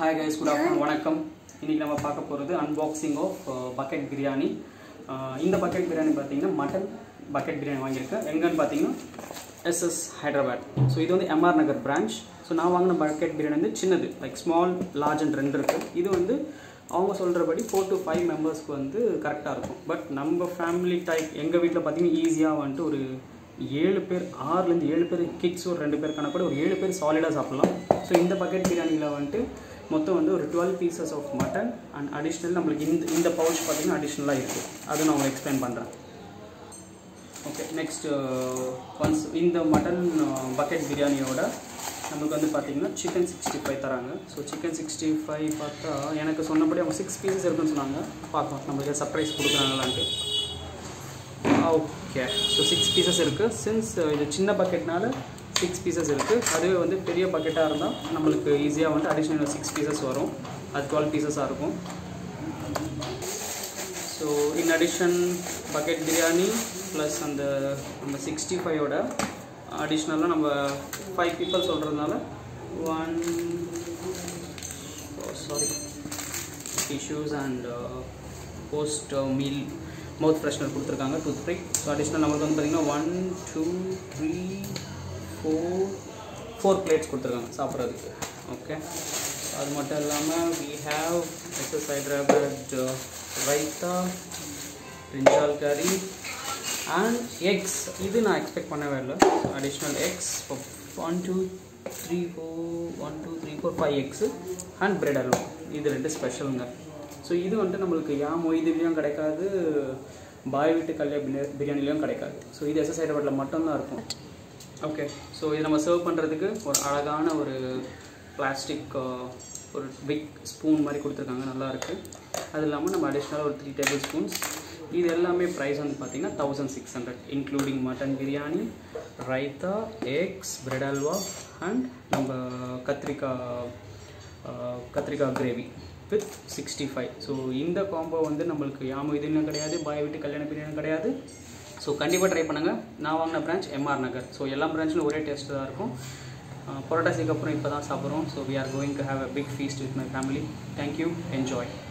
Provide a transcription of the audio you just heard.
hi guys good afternoon வணக்கம் இன்றைக்கி நம்ம பார்க்க போகிறது அன்பாக்சிங் ஆஃப் பக்கெட் பிரியாணி அஹ் இந்த பக்கெட் பிரியாணி பார்த்தீங்கன்னா மட்டன் பக்கெட் பிரியாணி வாங்கியிருக்கேன் எங்கன்னு பார்த்தீங்கன்னா எஸ்எஸ் ஹைதராபாத் ஸோ இது வந்து எம்ஆர் நகர் பிரான்ச் ஸோ நான் வாங்கின பக்கெட் பிரியாணி வந்து சின்னது லைக் ஸ்மால் லார்ஜ் அண்ட் ரெண்டு இருக்குது இது வந்து அவங்க சொல்கிறபடி ஃபோர் to ஃபைவ் மெம்பர்ஸ்க்கு வந்து கரெக்டாக இருக்கும் பட் நம்ம ஃபேமிலி டைப் எங்கள் வீட்டில் பார்த்தீங்கன்னா ஈஸியாக வந்துட்டு ஒரு ஏழு பேர் ஆறுலேருந்து ஏழு பேர் கிட்ஸ் ஒரு ரெண்டு பேர் கணக்கு கூட ஒரு ஏழு பேர் சாலிடாக சாப்பிட்லாம் ஸோ இந்த பக்கெட் பிரியாணியில் வந்துட்டு மொத்தம் வந்து ஒரு twelve pieces of mutton and additional நம்மளுக்கு இந்த இந்த பவுச் பார்த்தீங்கன்னா அடிஷ்னலாக இருக்குது அது நான் உங்களுக்கு எக்ஸ்பிளைன் பண்ணுறேன் ஓகே நெக்ஸ்ட் ஒன்ஸ் இந்த மட்டன் பக்கெட் பிரியாணியோட நமக்கு வந்து பார்த்தீங்கன்னா சிக்கன் சிக்ஸ்டி ஃபைவ் தராங்க ஸோ சிக்கன் சிக்ஸ்டி ஃபைவ் பார்த்தா எனக்கு சொன்னபடி அவங்க சிக்ஸ் பீசஸ் இருக்குன்னு சொன்னாங்க பார்க்கலாம் நம்மளுக்கு சர்ப்ரைஸ் கொடுக்குறாங்களான்ட்டு ஓகே ஸோ சிக்ஸ் பீசஸ் இருக்குது சின்ஸ் இது சின்ன பக்கெட்னால சிக்ஸ் பீசஸ் இருக்குது அதுவே வந்து பெரிய பக்கெட்டாக இருந்தால் நம்மளுக்கு ஈஸியாக வந்து அடிஷ்னல் சிக்ஸ் பீசஸ் வரும் அது டுவெல் பீசஸாக இருக்கும் so in addition bucket biryani plus அந்த நம்ம சிக்ஸ்டி ஃபைவோட அடிஷ்னலாக நம்ம ஃபைவ் பீப்புள் சொல்கிறதுனால one sorry tissues and post meal mouth freshener கொடுத்துருக்காங்க டூத் ஃப்ரீ ஸோ அடிஷ்னல் நம்மளுக்கு வந்து பார்த்திங்கன்னா one two three four four plates கொடுத்துருக்காங்க சாப்பிட்றதுக்கு ஓகே அது மட்டும் இல்லாமல் we have SS Hyderabad raita brinjal curry and eggs இது நான் எக்ஸ்பெக்ட் பண்ணவே இல்லை additional eggs one two three four one two three four five eggs and bread halwa இது ரெண்டு ஸ்பெஷலுங்க ஸோ இது வந்துட்டு நம்மளுக்கு யா மொய்துலேயும் கிடைக்காது பாய் வீட்டு கல்யாண பிரியா- பிரியாணிலையும் கிடைக்காது ஸோ இது எஸ்எஸ் ஹைதராபாத்தில் மட்டும்தான் இருக்கும் ஓகே ஸோ இது நம்ம சர்வ் பண்ணுறதுக்கு ஒரு அழகான ஒரு பிளாஸ்டிக் ஒரு பிக் ஸ்பூன் மாதிரி கொடுத்துருக்காங்க நல்லா இருக்கு அது இல்லாமல் நம்ம அடிஷ்னலாக ஒரு த்ரீ டேபிள் ஸ்பூன்ஸ் இது எல்லாமே ப்ரைஸ் வந்து பார்த்தீங்கன்னா thousand six hundred including mutton biryani raita eggs bread halwa and நம்ம கத்திரிக்காய் ஆஹ், கத்திரிக்காய் gravy with sixty five so இந்த காம்போ வந்து நம்மளுக்கு யாமோ இதுலையும் கிடையாது பாய் வீட்டு கல்யாண பிரியாணி கிடையாது ஸோ கண்டிப்பாக ட்ரை பண்ணுங்கள் நான் வாங்கின பிரான்ச் எம்ஆர் நகர் ஸோ எல்லா பிரான்ச்லையும் ஒரே டேஸ்ட் தான் இருக்கும் பொரோட்டாசிக்கு அப்புறம் இப்போ தான் சாப்பிட்றோம் so we are going to have a big feast with my family thank you enjoy